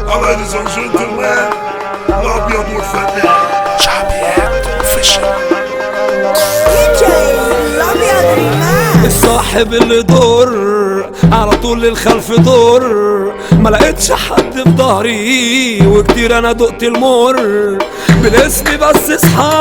Ladies and gentlemen الابيض والفنان شعبيات اوفيشال دي جي الابيض ريمان الصاحب اللي دور على طول الخلف دور ما لقيتش حد في ظهري وكتير انا دقت المر بالاسم بس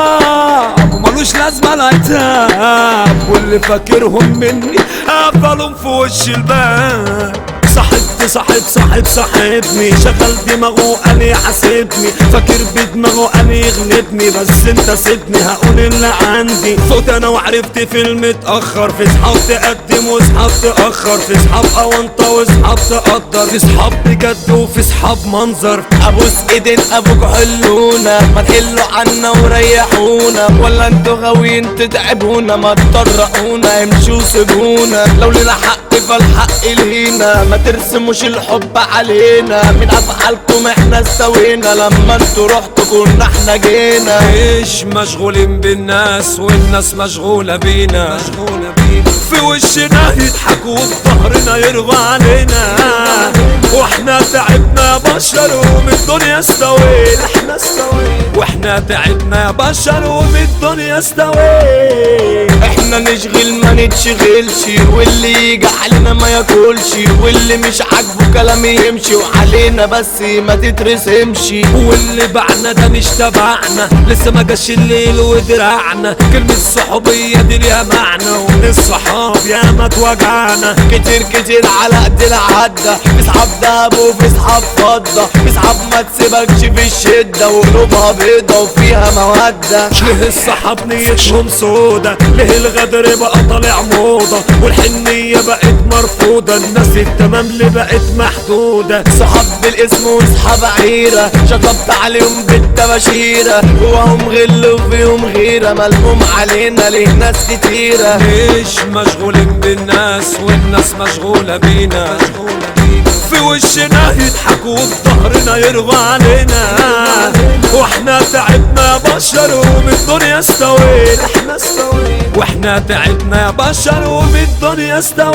اصحاب وملوش لازمه العتاب واللي فاكرهم مني قفلهم في وش الباب صاحبت صاحب صاحب صاحبني شغل دماغه قال يحاسبني فاكر بدماغه قال يغلبني بس انت سيبني هقول اللي عندي فوت انا وعرفت في المتاخر في صحاب تقدم وصحاب تاخر في صحاب اونطه وصحاب تقدر في صحاب بجد وفي صحاب منظر ابوس ايدين ابوك حلونا ما تحلوا عنا وريحونا ولا انتوا غاويين تتعبونا ما تطرقونا امشوا سيبونا لو لنا حق فالحق لينا ما ترسموش الحب علينا من افعالكم احنا استوينا لما انتوا رحتوا كنا احنا جينا مش مشغولين بالناس والناس مشغولة بينا مشغولة بينا في وشنا يضحكوا وبظهرنا يرضى علينا واحنا تعبنا بشر ومن الدنيا استوينا احنا استوينا واحنا تعبنا بشر ومن الدنيا استوينا احنا نشغل ما نتشغلش واللي يجي علينا ما ياكلش واللي مش عاجبه كلامي يمشي وعلينا بس ما تترسمش واللي بعنا ده مش تبعنا لسه ما جاش الليل ودرعنا كلمة صحوبية دي ليها معنى ومن الصحاب يا ما توجعنا كتير كتير على قد العدة في صحاب دهب وفي صحاب فضة في صحاب ما تسيبكش في الشدة وقلوبها بيضة وفيها مودة ليه الصحاب نيتهم سودا ليه الغدر بقى طالع موضة والحنية بقت مرفوضة الناس التمام اللي بقت محدودة صحاب بالاسم وصحاب عيرة شطبت عليهم بالتباشيرة جواهم غل وفيهم غيرة ملموم علينا ليه ناس كتيرة مش مشغولين بالناس والناس مشغولة بينا في وشنا يضحكوا وبظهرنا يرضى علينا واحنا تعبنا بشر ومن الدنيا استوينا احنا استوينا واحنا تعبنا بشر ومن الدنيا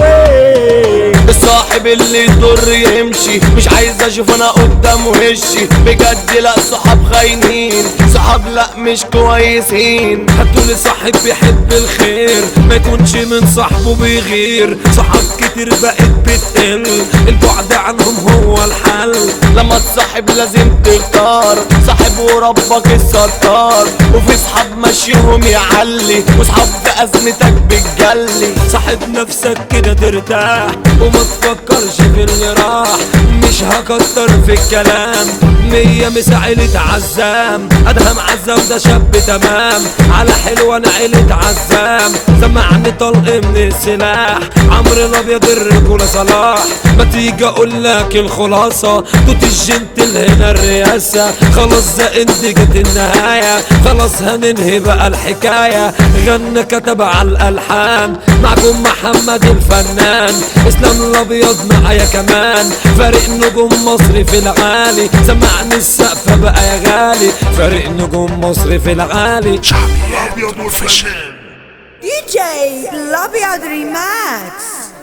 استوينا الصاحب اللي يضر يمشي مش عايز اشوف انا قدام وشي بجد لا صحاب خاينين صحاب لا مش كويسين هاتوا لي صاحب بيحب الخير ما يكونش من صاحبه بيغير صحاب كتير بقت بتقل البعد عنهم هو الحل لما تصاحب لازم تختار صاحب وربك الستار وفي صحاب مشيهم يعلي وصحاب في ازمتك بتجلي صاحب نفسك كده ترتاح وما تفكرش في اللي راح مش هكتر في الكلام مية مسعيلة عزام ادهم عزام ده شاب تمام على حلوة انا عيلة عزام سمعني طلق من السلاح عمرو الابيض الرجولة صلاح ما تيجي اقول لك الخلاصة توت الجنتل هنا الرئاسة خلاص ده انت جت النهاية خلاص هننهي بقى الحكاية غنى كتب على الالحان معكم محمد الفنان اسلام الابيض معايا كمان فريق نجوم مصر في العالي سمعني السقف بقى يا غالي فريق نجوم مصر في العالي شعبيات الابيض اوفيشال والفنان دي جي الابيض ريماكس